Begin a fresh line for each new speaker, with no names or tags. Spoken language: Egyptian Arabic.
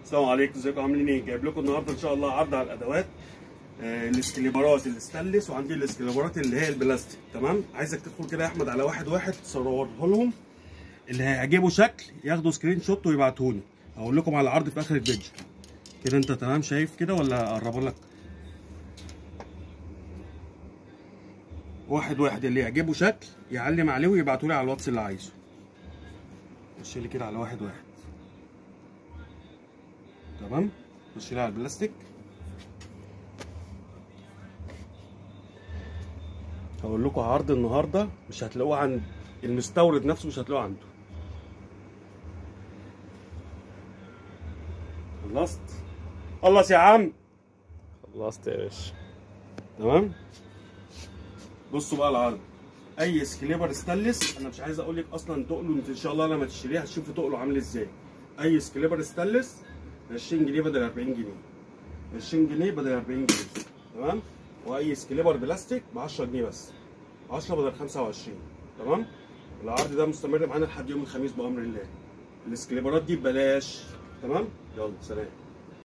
السلام عليكم ازيكم عاملين ايه جايب لكم النهارده ان شاء الله عرض على الادوات آه الاسكليبرات الاستانلس وعندي الاسكليبرات اللي هي البلاستيك تمام عايزك تدخل كده يا احمد على واحد واحد تصوره لهم اللي هيعجبه شكل ياخدوا سكرين شوت ويبعته لي هقول لكم على العرض في اخر الفيديو كده انت تمام شايف كده ولا اقربه لك واحد واحد اللي يعجبه شكل يعلم عليه ويبعته لي على الواتس اللي عايزه خش لي كده على واحد واحد تمام خش لي على البلاستيك هقول لكم عرض النهارده مش هتلاقوه عند المستورد نفسه مش هتلاقوه عنده خلصت خلص يا عم
خلصت يا باشا
تمام بصوا بقى العرض اي سكليبر ستانلس انا مش عايز اقول لك اصلا تقله انت ان شاء الله لما تشتريه هتشوفوا تقله عامل ازاي اي سكليبر ستانلس 20 جنيه بدل 40 جنيه 20 جنيه بدل 40 جنيه تمام واي سكليبر بلاستيك ب 10 جنيه بس 10 بدل 25 تمام العرض ده مستمر معانا لحد يوم الخميس بامر الله السكليبرات دي ببلاش تمام يلا سلام